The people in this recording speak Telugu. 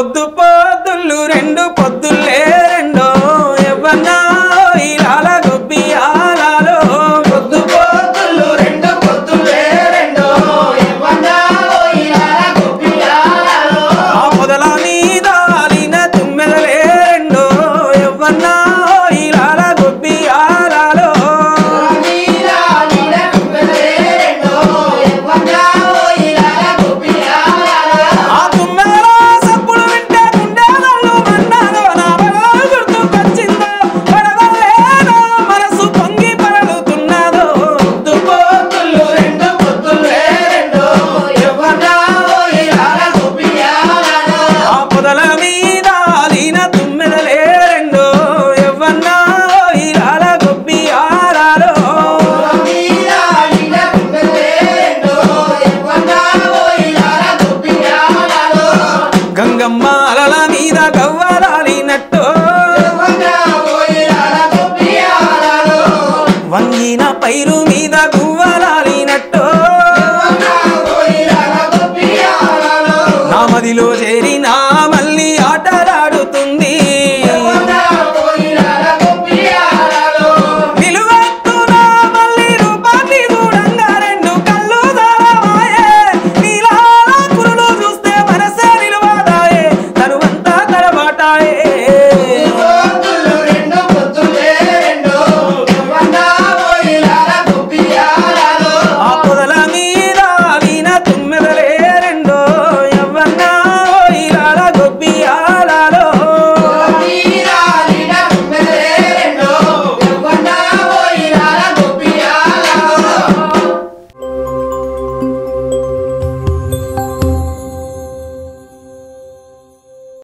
పొద్దు పొద్దులు రెండు పొద్దులే రెండో ఎవన్నా ఇలాల గొబ్బియాలలో పొద్దు పొద్దులు రెండు పొద్దులే రెండో ఆ పొదల మీద అలిన తుమ్మెదలే రెండో ఎవన్నా ఇలాల గొబ్బియాలలో ఆ తుమ్మెదల సప్పుడు వింటే గుండెలు మన్నాదో నా బలం గుర్తుకొచ్చిందో పడవలేదో మనసు పొంగి పడుతున్నదో పొద్దు పొద్దులు రెండు పొద్దులే రెండో ఎవన్నా ఇలాల ఆ పొదల మీద అలిన తుమ్మెదలే రెండో ఎవన్నా ఇలాల గొబ్బియాలలో గంగమ్మ అలల మీద